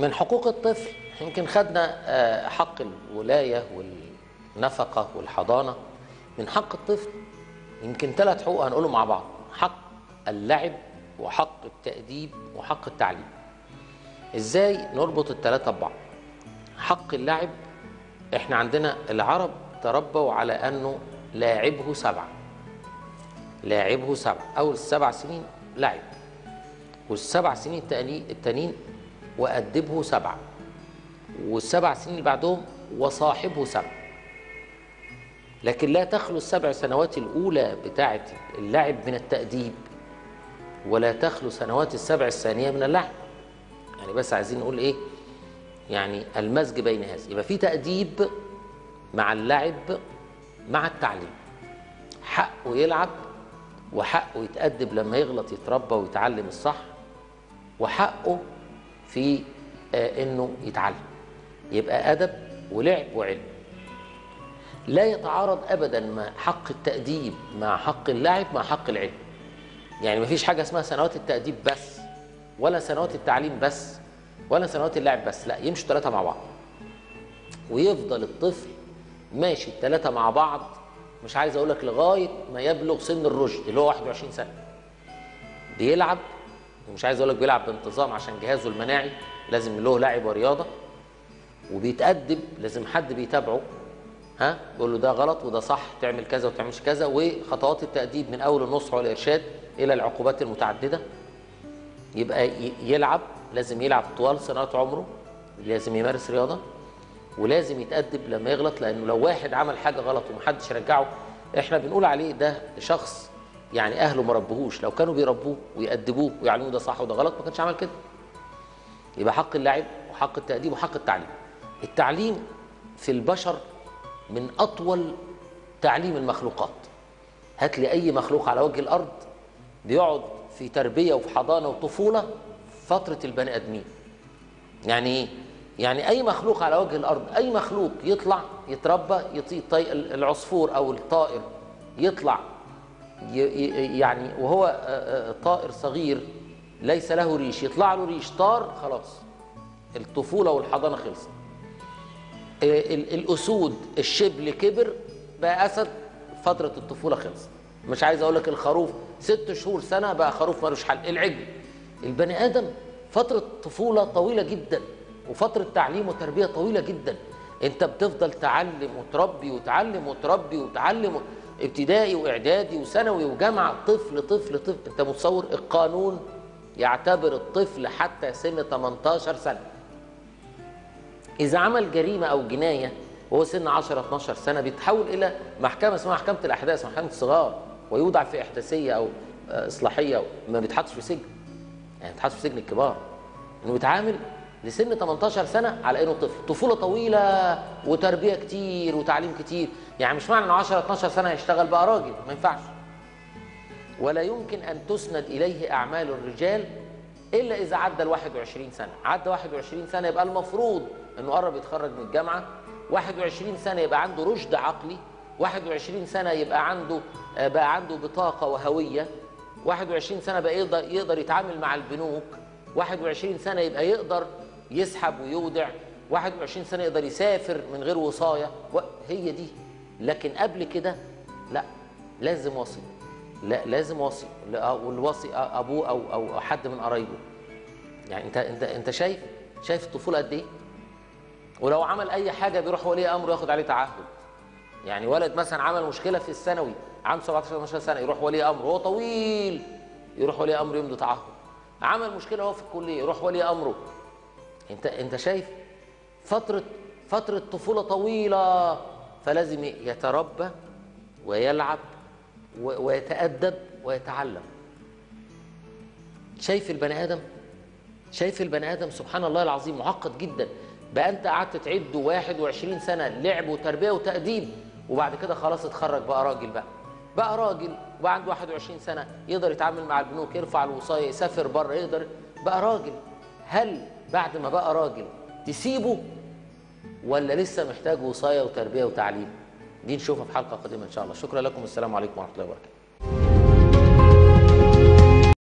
من حقوق الطفل يمكن خدنا آه، حق الولاية والنفقة والحضانة من حق الطفل يمكن ثلاث حقوق هنقولهم مع بعض حق اللعب وحق التأديب وحق التعليم ازاي نربط الثلاثة ببعض حق اللعب احنا عندنا العرب تربوا على انه لاعبه سبعة لاعبه سبعة اول السبع سنين لعب والسبع سنين التاني- التانيين وأدبه سبعة والسبع سنين اللي بعدهم وصاحبه سبعة لكن لا تخلو السبع سنوات الأولى بتاعة اللعب من التأديب ولا تخلو سنوات السبع الثانية من اللعب يعني بس عايزين نقول إيه يعني المزج بين هذا يبقى في تأديب مع اللعب مع التعليم حقه يلعب وحقه يتأدب لما يغلط يتربى ويتعلم الصح وحقه في آه، انه يتعلم يبقى ادب ولعب وعلم لا يتعارض ابدا مع حق التاديب مع حق اللعب مع حق العلم يعني مفيش حاجه اسمها سنوات التاديب بس ولا سنوات التعليم بس ولا سنوات اللعب بس لا يمشوا ثلاثه مع بعض ويفضل الطفل ماشي الثلاثه مع بعض مش عايز اقول لك لغايه ما يبلغ سن الرشد اللي هو 21 سنه بيلعب ومش عايز اقول لك بيلعب بانتظام عشان جهازه المناعي لازم له لعب ورياضه وبيتأدب لازم حد بيتابعه ها يقول له ده غلط وده صح تعمل كذا وتعملش كذا وخطوات التأديب من اول النصح والارشاد الى العقوبات المتعدده يبقى ي- يلعب لازم يلعب طوال سنوات عمره لازم يمارس رياضه ولازم يتأدب لما يغلط لانه لو واحد عمل حاجه غلط ومحدش رجعه احنا بنقول عليه ده شخص يعني اهله ما ربوهوش لو كانوا بيربوه ويأدبوه ويعلموه ده صح وده غلط ما كانش عمل كده يبقى حق اللعب وحق التأديب وحق التعليم التعليم في البشر من أطول تعليم المخلوقات هات لي أي مخلوق على وجه الأرض بيقعد في تربية وفي حضانة وطفولة فترة البني آدمين يعني ايه؟ يعني أي مخلوق على وجه الأرض أي مخلوق يطلع يتربى يطير طي... العصفور أو الطائر يطلع ي- ي- يعني وهو آه، آه، طائر صغير ليس له ريش يطلع له ريش طار خلاص الطفولة والحضانة خلصت آه، ال- الأسود الشبل كبر بقى أسد فترة الطفولة خلصت مش عايز أقول لك الخروف ست شهور سنة بقى خروف ملوش حل العجل البني آدم فترة طفولة طويلة جدا وفترة تعليم وتربية طويلة جدا انت بتفضل تعلم وتربي وتعلم وتربي وتعلم ابتدائي واعدادي وثانوي وجامعة طفل طفل طفل انت متصور القانون يعتبر الطفل حتى سن 18 سنة إذا عمل جريمة أو جناية وهو سن 10 12 سنة بيتحول إلى محكمة اسمها محكمة الأحداث محكمة الصغار ويوضع في إحداثية أو آه، إصلاحية ما بيتحطش في سجن يعني بيتحط في سجن الكبار إنه بيتعامل لسن 18 سنة على إنه طفل طفولة طويلة وتربية كتير وتعليم كتير يعني مش معنى إنه 10 12 سنة هيشتغل بقى راجل ما ينفعش ولا يمكن أن تسند إليه أعمال الرجال إلا إذا عدى ال 21 سنة عدى 21 سنة يبقى المفروض أنه قرب يتخرج من الجامعة 21 سنة يبقى عنده رشد عقلي 21 سنة يبقى عنده آه، بقى عنده بطاقة وهوية 21 سنة بقى يقدر يقدر يتعامل مع البنوك 21 سنة يبقى يقدر يسحب ويودع 21 سنة يقدر يسافر من غير وصاية و- هي دي لكن قبل كده لا لازم وصي لا لازم وصي لا- والوصي ابوه او او حد من قرايبه يعني انت انت انت شايف شايف الطفوله قد ايه ولو عمل اي حاجه بيروح ولي امره ياخد عليه تعهد يعني ولد مثلا عمل مشكله في الثانوي عنده 17 18 سنه يروح ولي امره هو طويل يروح ولي امره يمضي تعهد عمل مشكله هو في الكليه يروح ولي امره انت انت شايف فتره فتره طفوله طويله فلازم يتربى ويلعب و- ويتأدب ويتعلم شايف البني آدم شايف البني آدم سبحان الله العظيم معقد جدا بقى أنت قعدت تعده 21 سنة لعب وتربية وتأديب وبعد كده خلاص اتخرج بقى راجل بقى بقى راجل وبقى عنده 21 سنة يقدر يتعامل مع البنوك يرفع الوصاية يسافر بره يقدر بقى راجل هل بعد ما بقى راجل تسيبه ولا لسه محتاج وصاية وتربية وتعليم دي نشوفها في حلقة قادمة إن شاء الله شكرا لكم والسلام عليكم ورحمة الله وبركاته